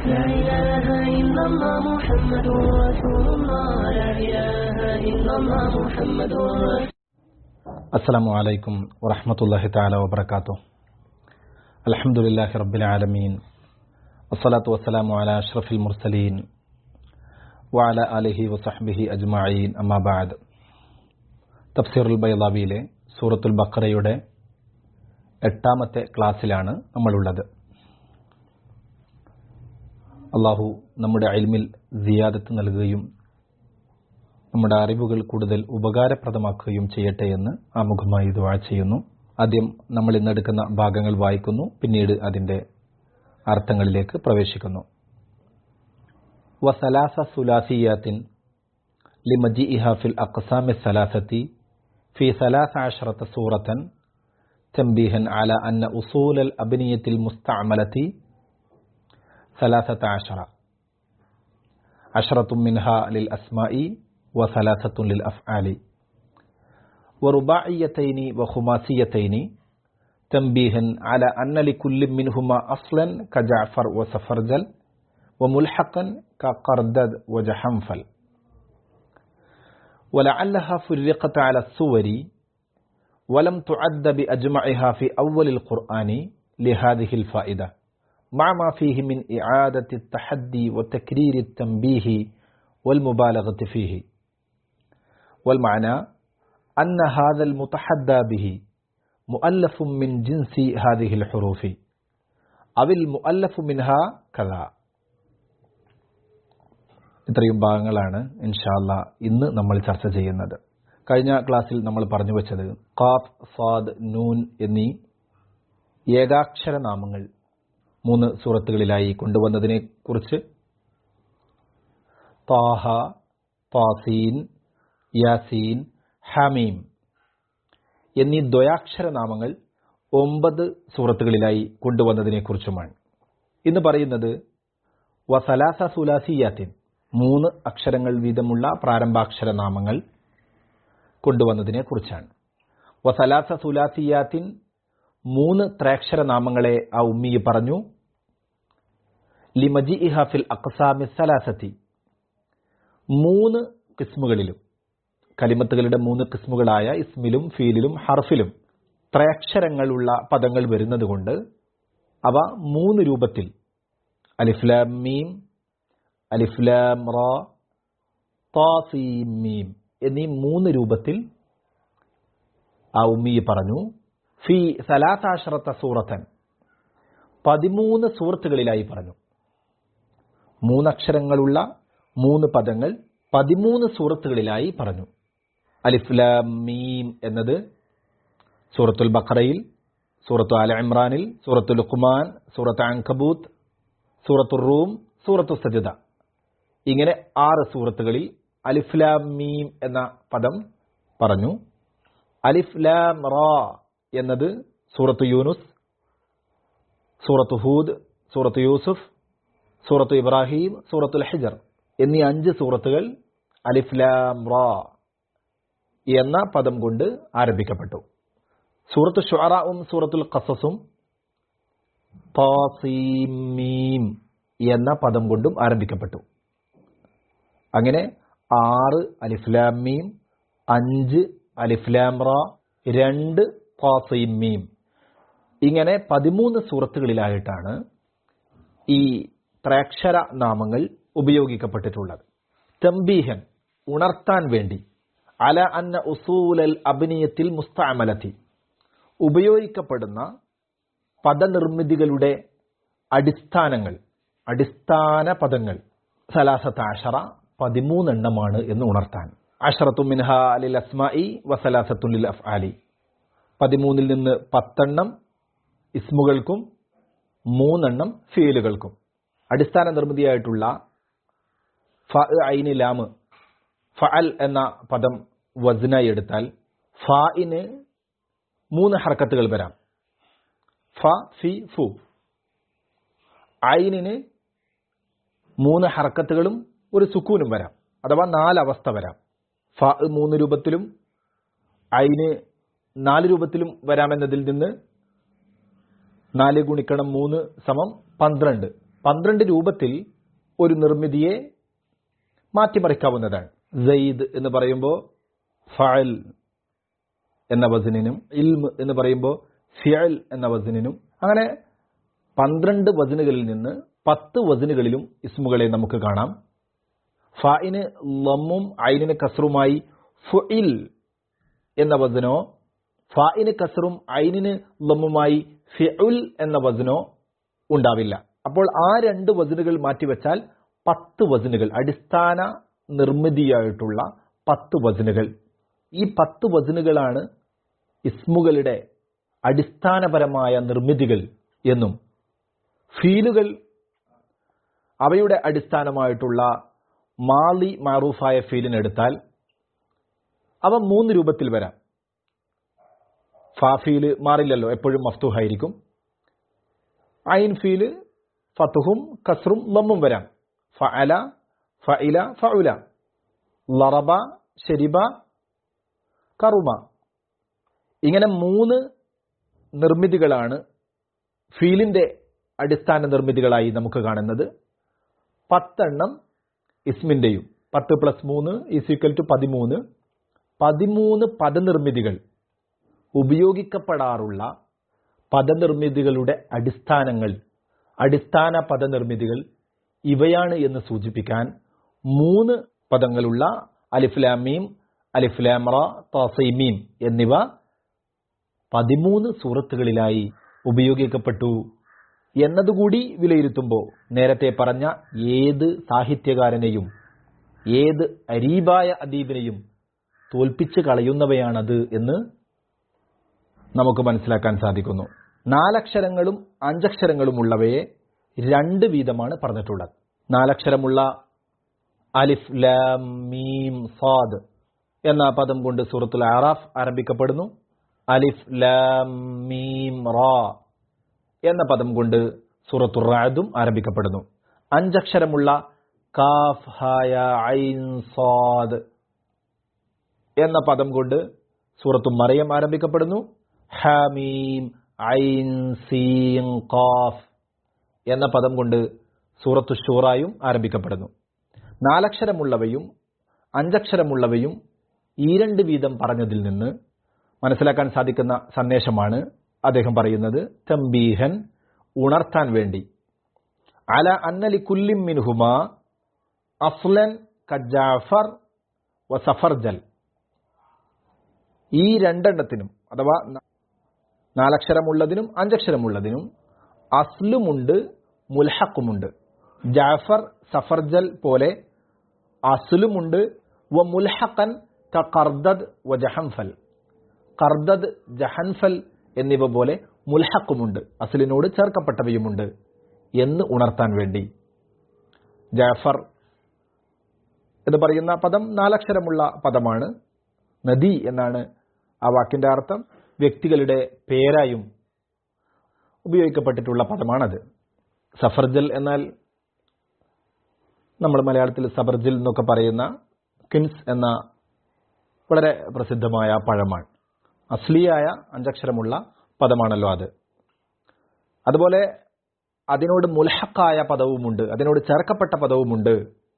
لا إله إلا الله محمد رسول الله لا إله إلا الله محمد رسول السلام عليكم ورحمة الله تعالى وبركاته الحمد لله رب العالمين والصلاة والسلام على أشرف المرسلين وعلى آله وصحبه أجمعين أما بعد തഫ്സീറുൽ ബൈലാവിയിലെ സൂറത്തുൽ ബക്കറയുടെ എട്ടാമത്തെ ക്ലാസ്സിലാണ് നമ്മളുള്ളത് അള്ളാഹു നമ്മുടെ അൽമിൽ സിയാദത്ത് നൽകുകയും നമ്മുടെ അറിവുകൾ കൂടുതൽ ഉപകാരപ്രദമാക്കുകയും ചെയ്യട്ടെ എന്ന് ആമുഖമായി ദുവാ ചെയ്യുന്നു ആദ്യം നമ്മൾ ഇന്നെടുക്കുന്ന ഭാഗങ്ങൾ വായിക്കുന്നു പിന്നീട് അതിൻ്റെ അർത്ഥങ്ങളിലേക്ക് പ്രവേശിക്കുന്നു വസലാസ സുലാസിയാത്തിൻ ലിമജി ഇഹാഫിൽ അക്സാമി സലാസത്തി في ثلاث عشرة سورة تنبيها على أن أصول الأبنية المستعملة ثلاثة عشر عشرة منها للأسماء وثلاثة للأفعال ورباعيتين وخماسيتين تنبيها على أن لكل منهما أصلا كجعفر وسفرجل وملحقا كقردد وجحنفل ولعلها فرقت على الصور ولم تعد بأجمعها في أول القرآن لهذه الفائدة مع ما فيه من إعادة التحدي وتكرير التنبيه والمبالغة فيه والمعنى أن هذا المتحدى به مؤلف من جنس هذه الحروف أو المؤلف منها كذا ഇത്രയും ഭാഗങ്ങളാണ് ഇൻഷാല്ല ഇന്ന് നമ്മൾ ചർച്ച ചെയ്യുന്നത് കഴിഞ്ഞ ക്ലാസ്സിൽ നമ്മൾ പറഞ്ഞു വെച്ചത് ഖാഫ് സാദ് നൂൻ എന്നീ ഏകാക്ഷര നാമങ്ങൾ മൂന്ന് സൂറത്തുകളിലായി കൊണ്ടുവന്നതിനെ കുറിച്ച് താഹ താസീൻ യാസീൻ ഹമീം എന്നീ ദ്വയാക്ഷര നാമങ്ങൾ ഒമ്പത് സൂറത്തുകളിലായി കൊണ്ടുവന്നതിനെക്കുറിച്ചുമാണ് ഇന്ന് പറയുന്നത് വസലാസ സുലാസിയാത്തിൻ മൂന്ന് അക്ഷരങ്ങൾ വീതമുള്ള പ്രാരംഭാക്ഷര നാമങ്ങൾ കൊണ്ടുവന്നതിനെ കുറിച്ചാണ് വസലാസ സുലാസിയാത്തിൻ മൂന്ന് ത്രേക്ഷര നാമങ്ങളെ ആ ഉമ്മി പറഞ്ഞു ലിമജി ഇഹാഫിൽ അക്സാമി സലാസത്തി മൂന്ന് കിസ്മുകളിലും കലിമത്തുകളുടെ മൂന്ന് കിസ്മുകളായ ഇസ്മിലും ഫീലിലും ഹർഫിലും ത്രയക്ഷരങ്ങളുള്ള പദങ്ങൾ വരുന്നതുകൊണ്ട് അവ മൂന്ന് രൂപത്തിൽ അലിഫ്ലാം മീം അലിഫ്ലാം റ താസീമീം എന്നീ മൂന്ന് രൂപത്തിൽ ആ ഉമ്മി പറഞ്ഞു ഫി സലാസാഷറത്ത സൂറത്തൻ പതിമൂന്ന് സൂറത്തുകളിലായി പറഞ്ഞു മൂന്നക്ഷരങ്ങളുള്ള മൂന്ന് പദങ്ങൾ പതിമൂന്ന് സൂറത്തുകളിലായി പറഞ്ഞു അലിഫ്ലാം മീം എന്നത് സൂറത്തുൽ ബഖറയിൽ സൂറത്തു അല ഇമ്രാനിൽ സൂറത്തുൽ ലുഖ്മാൻ സൂറത്ത് അങ്കബൂത്ത് സൂറത്തുൽ റൂം സൂറത്തു സജിദ ഇങ്ങനെ ആറ് സൂറത്തുകളിൽ അലിഫ്ലാം മീം എന്ന പദം പറഞ്ഞു അലിഫ്ലാം റ എന്നത് സൂറത്ത് യൂനുസ് സൂറത്ത് ഹൂദ് സൂറത്ത് യൂസുഫ് സൂറത്ത് ഇബ്രാഹിം സൂറത്തുൽ ഹിജർ എന്നീ അഞ്ച് സൂറത്തുകൾ അലിഫ്ലാം റ എന്ന പദം കൊണ്ട് ആരംഭിക്കപ്പെട്ടു സൂറത്ത് ഷുഅറവും സൂറത്തുൽ ഖസസും താസീമീം എന്ന പദം കൊണ്ടും ആരംഭിക്കപ്പെട്ടു അങ്ങനെ ആറ് അലിഫ്ലാം മീം അഞ്ച് അലിഫ്ലാം റ രണ്ട് താസീം മീം ഇങ്ങനെ പതിമൂന്ന് സൂറത്തുകളിലായിട്ടാണ് ഈ ത്രേക്ഷര നാമങ്ങൾ ഉപയോഗിക്കപ്പെട്ടിട്ടുള്ളത് തംബീഹൻ ഉണർത്താൻ വേണ്ടി അല അന്ന ഉസൂലൽ അഭിനയത്തിൽ മുസ്താമലത്തി ഉപയോഗിക്കപ്പെടുന്ന പദനിർമ്മിതികളുടെ അടിസ്ഥാനങ്ങൾ അടിസ്ഥാന പദങ്ങൾ സലാസത്താഷറ പതിമൂന്നെണ്ണമാണ് എന്ന് ഉണർത്താൻ അഷറത്തു മിൻഹ അലിൽ അസ്മായി വസലാസത്തുൽ അഫ്ആലി പതിമൂന്നിൽ നിന്ന് പത്തെണ്ണം ഇസ്മുകൾക്കും മൂന്നെണ്ണം ഫീലുകൾക്കും അടിസ്ഥാന നിർമ്മിതിയായിട്ടുള്ള ഫ ഐന് ലാമ് ഫഅൽ എന്ന പദം വസ്നായി എടുത്താൽ ഫായിന് മൂന്ന് ഹർക്കത്തുകൾ വരാം ഫ ഫി ഫു ഐനിന് മൂന്ന് ഹർക്കത്തുകളും ഒരു സുക്കൂനും വരാം അഥവാ നാലവസ്ഥ വരാം ഫ മൂന്ന് രൂപത്തിലും ഐന് നാല് രൂപത്തിലും വരാമെന്നതിൽ നിന്ന് നാല് ഗുണിക്കണം മൂന്ന് സമം പന്ത്രണ്ട് പന്ത്രണ്ട് രൂപത്തിൽ ഒരു നിർമ്മിതിയെ മാറ്റിമറിക്കാവുന്നതാണ് സെയ്ദ് എന്ന് പറയുമ്പോൾ ഫഅൽ എന്ന വസനിനും ഇൽമ് എന്ന് പറയുമ്പോൾ ഫിയൽ എന്ന വസനിനും അങ്ങനെ പന്ത്രണ്ട് വസനുകളിൽ നിന്ന് പത്ത് വസനുകളിലും ഇസ്മുകളെ നമുക്ക് കാണാം ഫായിന് ലമ്മും ഐനിന് കസറുമായി ഫുഇൽ എന്ന വസനോ ഫായിന് കസറും ഐനിന് ലമ്മുമായി ഫിഉൽ എന്ന വസനോ ഉണ്ടാവില്ല അപ്പോൾ ആ രണ്ട് വസനുകൾ മാറ്റിവെച്ചാൽ പത്ത് വസനുകൾ അടിസ്ഥാന നിർമ്മിതിയായിട്ടുള്ള പത്ത് വസനുകൾ ഈ പത്ത് വസനുകളാണ് ഇസ്മുകളുടെ അടിസ്ഥാനപരമായ നിർമ്മിതികൾ എന്നും ഫീലുകൾ അവയുടെ അടിസ്ഥാനമായിട്ടുള്ള മാലി മാറൂഫായ ഫീലിനെടുത്താൽ അവ മൂന്ന് രൂപത്തിൽ വരാം ഫാഫീല് മാറില്ലല്ലോ എപ്പോഴും മഫ്തൂഹായിരിക്കും ഐൻ ഫീല് ഫത്തുഹും കസ്റും ലമ്മും വരാം ഫഅല ഫഇല ഫഉല ലറബ ഷരിബ കറുമ ഇങ്ങനെ മൂന്ന് നിർമ്മിതികളാണ് ഫീലിന്റെ അടിസ്ഥാന നിർമ്മിതികളായി നമുക്ക് കാണുന്നത് പത്തെണ്ണം ഇസ്മിന്റെയും പത്ത് പ്ലസ് മൂന്ന് ഈസ് ഈക്വൽ ടു പതിമൂന്ന് പതിമൂന്ന് പദനിർമ്മിതികൾ ഉപയോഗിക്കപ്പെടാറുള്ള പദനിർമ്മിതികളുടെ അടിസ്ഥാനങ്ങൾ അടിസ്ഥാന പദനിർമ്മിതികൾ ഇവയാണ് എന്ന് സൂചിപ്പിക്കാൻ മൂന്ന് പദങ്ങളുള്ള അലിഫ്ലാമീം അലിഫ്ലാമറ തസൈമീം എന്നിവ പതിമൂന്ന് സൂറത്തുകളിലായി ഉപയോഗിക്കപ്പെട്ടു എന്നതുകൂടി വിലയിരുത്തുമ്പോൾ നേരത്തെ പറഞ്ഞ ഏത് സാഹിത്യകാരനെയും ഏത് അരീബായ അദീബിനെയും തോൽപ്പിച്ച് കളയുന്നവയാണത് എന്ന് നമുക്ക് മനസ്സിലാക്കാൻ സാധിക്കുന്നു നാലക്ഷരങ്ങളും അഞ്ചക്ഷരങ്ങളും ഉള്ളവയെ രണ്ട് വീതമാണ് പറഞ്ഞിട്ടുള്ളത് നാലക്ഷരമുള്ള അലിഫ് ലാം മീം സാദ് എന്ന പദം കൊണ്ട് സൂറത്തുൽ ആറാഫ് ആരംഭിക്കപ്പെടുന്നു അലിഫ് ലാം മീം റാ എന്ന പദം കൊണ്ട് സൂറത്തുർ റാദും ആരംഭിക്കപ്പെടുന്നു അഞ്ചക്ഷരമുള്ള കാഫ് ഹായ ഐൻ സാദ് എന്ന പദം കൊണ്ട് സൂറത്തു മറിയം ആരംഭിക്കപ്പെടുന്നു ഹമീം ഐൻ സീൻ ഖാഫ് എന്ന പദം കൊണ്ട് സൂറത്തു ഷൂറായും ആരംഭിക്കപ്പെടുന്നു നാലക്ഷരമുള്ളവയും അഞ്ചക്ഷരമുള്ളവയും ഈ രണ്ട് വീതം പറഞ്ഞതിൽ നിന്ന് മനസ്സിലാക്കാൻ സാധിക്കുന്ന സന്ദേശമാണ് അദ്ദേഹം പറയുന്നത് തംബീഹൻ ഉണർത്താൻ വേണ്ടി അല അന്നലി കുല്ലിം മിൻഹുമ അഫ്ലൻ കജാഫർ വ സഫർജൽ ഈ രണ്ടെണ്ണത്തിനും അഥവാ നാലക്ഷരമുള്ളതിനും അഞ്ചക്ഷരമുള്ളതിനും അസ്ലുമുണ്ട് മുൽഹക്കുമുണ്ട് ജാഫർ സഫർജൽ പോലെ അസ്ലുമുണ്ട് വ മുൽഹക്കൻ ക കർദദ് വ ജഹൻഫൽ കർദദ് ജഹൻഫൽ എന്നിവ പോലെ മുൽഹക്കുമുണ്ട് അസ്ലിനോട് ചേർക്കപ്പെട്ടവയുമുണ്ട് എന്ന് ഉണർത്താൻ വേണ്ടി ജാഫർ എന്ന് പറയുന്ന പദം നാലക്ഷരമുള്ള പദമാണ് നദി എന്നാണ് ആ വാക്കിന്റെ അർത്ഥം വ്യക്തികളുടെ പേരായും ഉപയോഗിക്കപ്പെട്ടിട്ടുള്ള പദമാണത് സഫർജൽ എന്നാൽ നമ്മൾ മലയാളത്തിൽ സബർജിൽ എന്നൊക്കെ പറയുന്ന കിൻസ് എന്ന വളരെ പ്രസിദ്ധമായ പഴമാണ് അസ്ലിയായ അഞ്ചക്ഷരമുള്ള പദമാണല്ലോ അത് അതുപോലെ അതിനോട് മുൽഹക്കായ പദവുമുണ്ട് അതിനോട് ചേർക്കപ്പെട്ട പദവുമുണ്ട്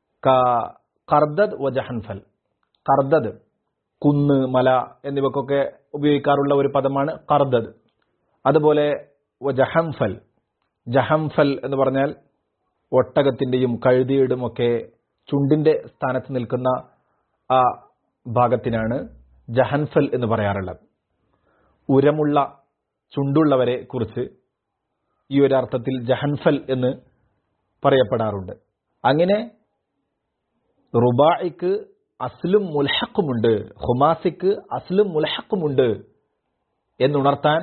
കർദദ് വജഹൻഫൽ കർദദ് കുന്ന് മല എന്നിവക്കൊക്കെ ഉപയോഗിക്കാറുള്ള ഒരു പദമാണ് കർദദ് അതുപോലെ ജഹംഫൽ ജഹംഫൽ എന്ന് പറഞ്ഞാൽ ഒട്ടകത്തിന്റെയും കഴുതിയുടെയും ഒക്കെ ചുണ്ടിന്റെ സ്ഥാനത്ത് നിൽക്കുന്ന ആ ഭാഗത്തിനാണ് ജഹൻഫൽ എന്ന് പറയാറുള്ളത് ഉരമുള്ള ചുണ്ടുള്ളവരെ കുറിച്ച് ഈ ഒരു അർത്ഥത്തിൽ ജഹൻഫൽ എന്ന് പറയപ്പെടാറുണ്ട് അങ്ങനെ റുബായിക്ക് അസ്ലും മുൽഹക്കുമുണ്ട് ഹുമാസിക്ക് അസ്ലും മുൽഹക്കുമുണ്ട് എന്നുണർത്താൻ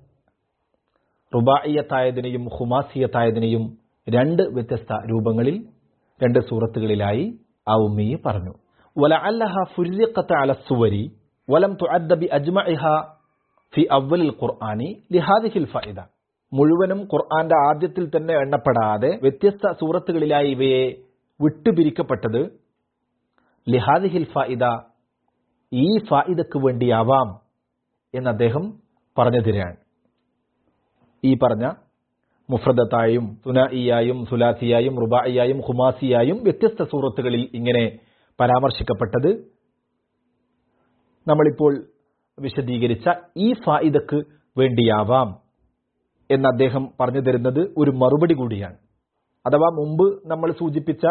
റുബായിയത്തായതിനെയും ഹുമാസിയത്തായതിനെയും രണ്ട് വ്യത്യസ്ത രൂപങ്ങളിൽ രണ്ട് സൂറത്തുകളിലായി ആ ഉമ്മി പറഞ്ഞു ولعلها فرقت على الصور ولم تعد بأجمعها في أول القرآن لهذه الفائدة മുഴുവനും ഖുർആന്റെ ആദ്യത്തിൽ തന്നെ എണ്ണപ്പെടാതെ വ്യത്യസ്ത സൂറത്തുകളിലായി ഇവയെ വിട്ടുപിരിക്കപ്പെട്ടത് ലിഹാദിഹിൽ ഫായിദ ഈ ഫായിദക്ക് വേണ്ടിയാവാം എന്ന് അദ്ദേഹം പറഞ്ഞു തരികയാണ് ഈ പറഞ്ഞ മുഫ്രദത്തായും സുനായിയായും സുലാസിയായും റുബായിയായും ഹുമാസിയായും വ്യത്യസ്ത സൂറത്തുകളിൽ ഇങ്ങനെ പരാമർശിക്കപ്പെട്ടത് നമ്മളിപ്പോൾ വിശദീകരിച്ച ഈ ഫായിദക്ക് വേണ്ടിയാവാം എന്ന് അദ്ദേഹം പറഞ്ഞു തരുന്നത് ഒരു മറുപടി കൂടിയാണ് അഥവാ മുമ്പ് നമ്മൾ സൂചിപ്പിച്ച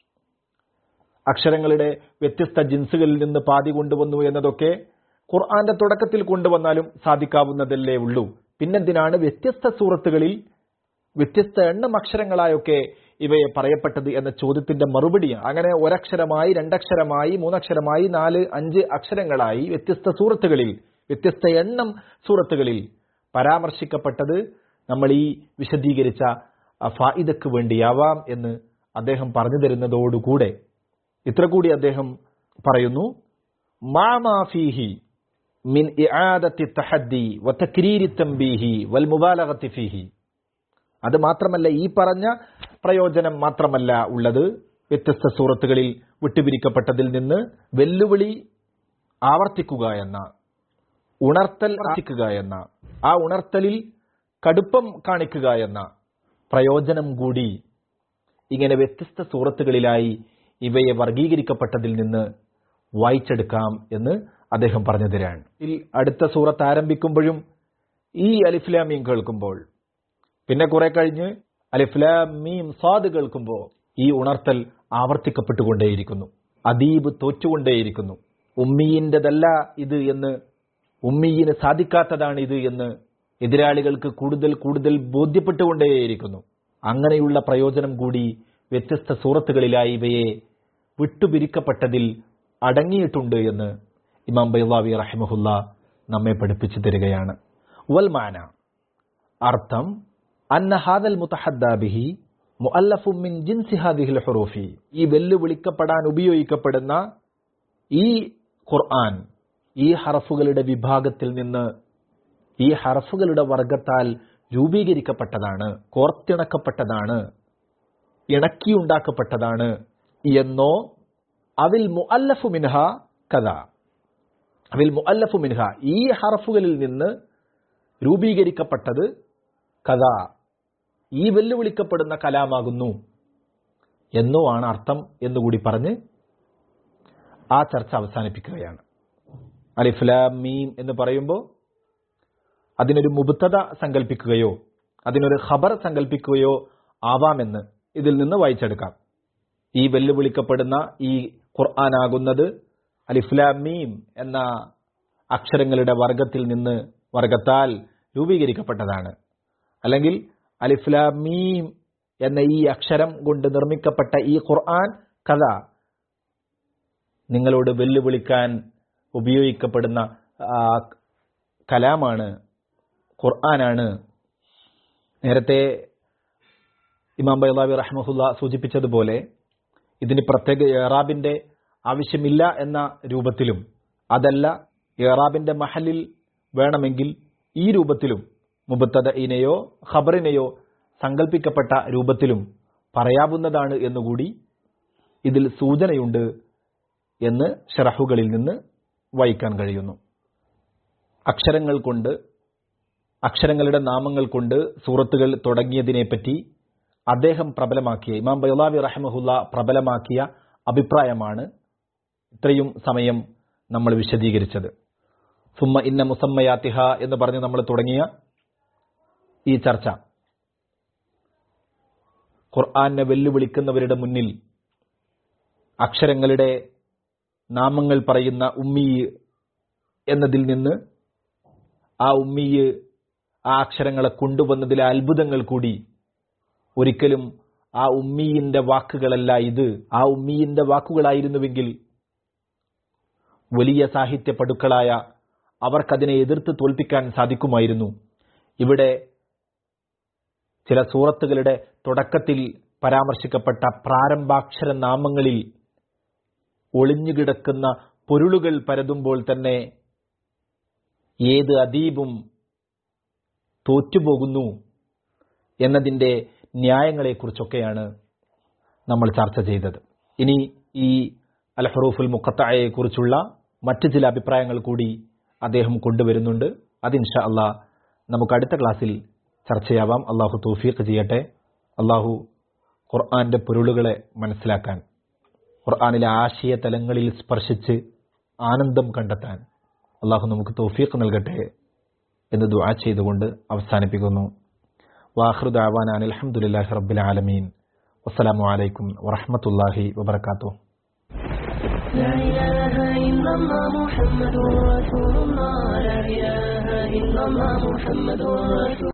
അക്ഷരങ്ങളുടെ വ്യത്യസ്ത ജിൻസുകളിൽ നിന്ന് പാതി കൊണ്ടുവന്നു എന്നതൊക്കെ ഖുർആന്റെ തുടക്കത്തിൽ കൊണ്ടുവന്നാലും സാധിക്കാവുന്നതല്ലേ ഉള്ളൂ പിന്നെന്തിനാണ് വ്യത്യസ്ത സൂറത്തുകളിൽ വ്യത്യസ്ത എണ്ണം അക്ഷരങ്ങളായൊക്കെ ഇവയെ പറയപ്പെട്ടത് എന്ന ചോദ്യത്തിന്റെ മറുപടിയാണ് അങ്ങനെ ഒരക്ഷരമായി രണ്ടക്ഷരമായി മൂന്നക്ഷരമായി നാല് അഞ്ച് അക്ഷരങ്ങളായി വ്യത്യസ്ത സൂറത്തുകളിൽ വ്യത്യസ്ത എണ്ണം സൂറത്തുകളിൽ പരാമർശിക്കപ്പെട്ടത് നമ്മൾ ഈ വിശദീകരിച്ച ഫായിദക്ക് വേണ്ടിയാവാം എന്ന് അദ്ദേഹം പറഞ്ഞു തരുന്നതോടുകൂടെ ഇത്ര കൂടി അദ്ദേഹം പറയുന്നു മാമാഫീഹി മിൻ ഇആദത്തി തഹദ്ദി വതക്രീരി തംബീഹി വൽ മുബാലഗത്തി ഫീഹി അത് മാത്രമല്ല ഈ പറഞ്ഞ പ്രയോജനം മാത്രമല്ല ഉള്ളത് വ്യത്യസ്ത സൂറത്തുകളിൽ വിട്ടുപിരിക്കപ്പെട്ടതിൽ നിന്ന് വെല്ലുവിളി ആവർത്തിക്കുക എന്ന ഉണർത്തൽ ആവർത്തിക്കുക എന്ന ആ ഉണർത്തലിൽ കടുപ്പം കാണിക്കുക എന്ന പ്രയോജനം കൂടി ഇങ്ങനെ വ്യത്യസ്ത സൂറത്തുകളിലായി ഇവയെ വർഗീകരിക്കപ്പെട്ടതിൽ നിന്ന് വായിച്ചെടുക്കാം എന്ന് അദ്ദേഹം പറഞ്ഞു തരാണ് ഇതിൽ അടുത്ത സൂറത്ത് ആരംഭിക്കുമ്പോഴും ഈ അലിഫ്ലാമീം കേൾക്കുമ്പോൾ പിന്നെ കുറെ കഴിഞ്ഞ് അലിഫ്ലാമീം സാദ് കേൾക്കുമ്പോൾ ഈ ഉണർത്തൽ ആവർത്തിക്കപ്പെട്ടുകൊണ്ടേയിരിക്കുന്നു അദീബ് തോറ്റുകൊണ്ടേയിരിക്കുന്നു ഉമ്മീയിൻ്റെതല്ല ഇത് എന്ന് ഉമ്മീയിന് സാധിക്കാത്തതാണ് ഇത് എന്ന് എതിരാളികൾക്ക് കൂടുതൽ കൂടുതൽ ബോധ്യപ്പെട്ടുകൊണ്ടേയിരിക്കുന്നു അങ്ങനെയുള്ള പ്രയോജനം കൂടി വ്യത്യസ്ത സൂറത്തുകളിലായി ഇവയെ വിട്ടുപിരിക്കപ്പെട്ടതിൽ അടങ്ങിയിട്ടുണ്ട് എന്ന് ഇമാം ബൈലാവി റഹിമഹുല്ല നമ്മെ പഠിപ്പിച്ചു തരികയാണ് വൽമാന അർത്ഥം അന്ന ഹാദൽ മുത്തഹദ്ദാബിഹി മുഅല്ലഫും മിൻ ജിൻസി ഹാദിഹിൽ ഹുറൂഫി ഈ വെല്ലുവിളിക്കപ്പെടാൻ ഉപയോഗിക്കപ്പെടുന്ന ഈ ഖുർആൻ ഈ ഹറഫുകളുടെ വിഭാഗത്തിൽ നിന്ന് ഈ ഹറഫുകളുടെ വർഗത്താൽ രൂപീകരിക്കപ്പെട്ടതാണ് കോർത്തിണക്കപ്പെട്ടതാണ് ഇണക്കിയുണ്ടാക്കപ്പെട്ടതാണ് എന്നോ അവിൽ മുഅല്ലഫു മിൻഹ കഥ അവിൽ മുഅല്ലഫു മിൻഹ ഈ ഹറഫുകളിൽ നിന്ന് രൂപീകരിക്കപ്പെട്ടത് കഥ ഈ വെല്ലുവിളിക്കപ്പെടുന്ന കലാമാകുന്നു എന്നോ ആണ് അർത്ഥം എന്നുകൂടി പറഞ്ഞ് ആ ചർച്ച അവസാനിപ്പിക്കുകയാണ് അലിഫ്ലാം മീം എന്ന് പറയുമ്പോൾ അതിനൊരു മുബത്തത സങ്കല്പിക്കുകയോ അതിനൊരു ഖബർ സങ്കല്പിക്കുകയോ ആവാമെന്ന് ഇതിൽ നിന്ന് വായിച്ചെടുക്കാം ഈ വെല്ലുവിളിക്കപ്പെടുന്ന ഈ ഖുർആനാകുന്നത് അലിഫ്ലാം മീം എന്ന അക്ഷരങ്ങളുടെ വർഗത്തിൽ നിന്ന് വർഗത്താൽ രൂപീകരിക്കപ്പെട്ടതാണ് അല്ലെങ്കിൽ അലിഫ്ലാം മീം എന്ന ഈ അക്ഷരം കൊണ്ട് നിർമ്മിക്കപ്പെട്ട ഈ ഖുർആൻ കഥ നിങ്ങളോട് വെല്ലുവിളിക്കാൻ ഉപയോഗിക്കപ്പെടുന്ന കലാമാണ് ഖുർആനാണ് നേരത്തെ ഇമാം ബൈലാബി റഹ്മഹുല്ല സൂചിപ്പിച്ചതുപോലെ ഇതിന് പ്രത്യേക ഏറാബിന്റെ ആവശ്യമില്ല എന്ന രൂപത്തിലും അതല്ല ഏറാബിന്റെ മഹലിൽ വേണമെങ്കിൽ ഈ രൂപത്തിലും മുബത്തദയിനെയോ ഖബറിനെയോ സങ്കല്പിക്കപ്പെട്ട രൂപത്തിലും പറയാവുന്നതാണ് എന്നുകൂടി ഇതിൽ സൂചനയുണ്ട് എന്ന് ഷറഹുകളിൽ നിന്ന് വായിക്കാൻ കഴിയുന്നു അക്ഷരങ്ങൾ കൊണ്ട് അക്ഷരങ്ങളുടെ നാമങ്ങൾ കൊണ്ട് സൂറത്തുകൾ തുടങ്ങിയതിനെപ്പറ്റി അദ്ദേഹം പ്രബലമാക്കിയ ഇമാം ബൈലാവി റഹ്മഹുല്ല പ്രബലമാക്കിയ അഭിപ്രായമാണ് ഇത്രയും സമയം നമ്മൾ വിശദീകരിച്ചത് സുമ്മ ഇന്ന മുസമ്മയാത്തിഹ എന്ന് പറഞ്ഞ് നമ്മൾ തുടങ്ങിയ ഈ ചർച്ച ഖുർആാനെ വെല്ലുവിളിക്കുന്നവരുടെ മുന്നിൽ അക്ഷരങ്ങളുടെ നാമങ്ങൾ പറയുന്ന ഉമ്മീ എന്നതിൽ നിന്ന് ആ ഉമ്മീയ് ആ അക്ഷരങ്ങളെ കൊണ്ടുവന്നതിലെ അത്ഭുതങ്ങൾ കൂടി ഒരിക്കലും ആ ഉമ്മീയിന്റെ വാക്കുകളല്ല ഇത് ആ ഉമ്മീയിന്റെ വാക്കുകളായിരുന്നുവെങ്കിൽ വലിയ സാഹിത്യ പടുക്കളായ അവർക്കതിനെ എതിർത്ത് തോൽപ്പിക്കാൻ സാധിക്കുമായിരുന്നു ഇവിടെ ചില സൂറത്തുകളുടെ തുടക്കത്തിൽ പരാമർശിക്കപ്പെട്ട പ്രാരംഭാക്ഷര നാമങ്ങളിൽ ഒളിഞ്ഞുകിടക്കുന്ന പൊരുളുകൾ പരതുമ്പോൾ തന്നെ ഏത് അദീബും തോറ്റുപോകുന്നു എന്നതിൻ്റെ ന്യായങ്ങളെക്കുറിച്ചൊക്കെയാണ് നമ്മൾ ചർച്ച ചെയ്തത് ഇനി ഈ അൽ ഹറൂഫുൽ മുഖത്തായെക്കുറിച്ചുള്ള മറ്റു ചില അഭിപ്രായങ്ങൾ കൂടി അദ്ദേഹം കൊണ്ടുവരുന്നുണ്ട് അത് ഇൻഷാ അള്ളാ നമുക്ക് അടുത്ത ക്ലാസ്സിൽ ചർച്ചയാവാം അള്ളാഹു തൗഫീഖ് ചെയ്യട്ടെ അള്ളാഹു ഖുർആന്റെ പൊരുളുകളെ മനസ്സിലാക്കാൻ ഖുർആനിലെ ആശയ തലങ്ങളിൽ സ്പർശിച്ച് ആനന്ദം കണ്ടെത്താൻ അള്ളാഹു നമുക്ക് തൗഫീഖ് നൽകട്ടെ എന്ന് ദുആ ചെയ്തുകൊണ്ട് അവസാനിപ്പിക്കുന്നു വാഹൃദ് ആവാൻ അലഹമുല്ലാഹി റബ്ബിൽ ആലമീൻ വസ്സലാമു അലൈക്കും വറഹമത്തല്ലാഹി വബർക്കാത്തു لا إله إلا الله محمد رسول الله لا إله إلا الله محمد رسول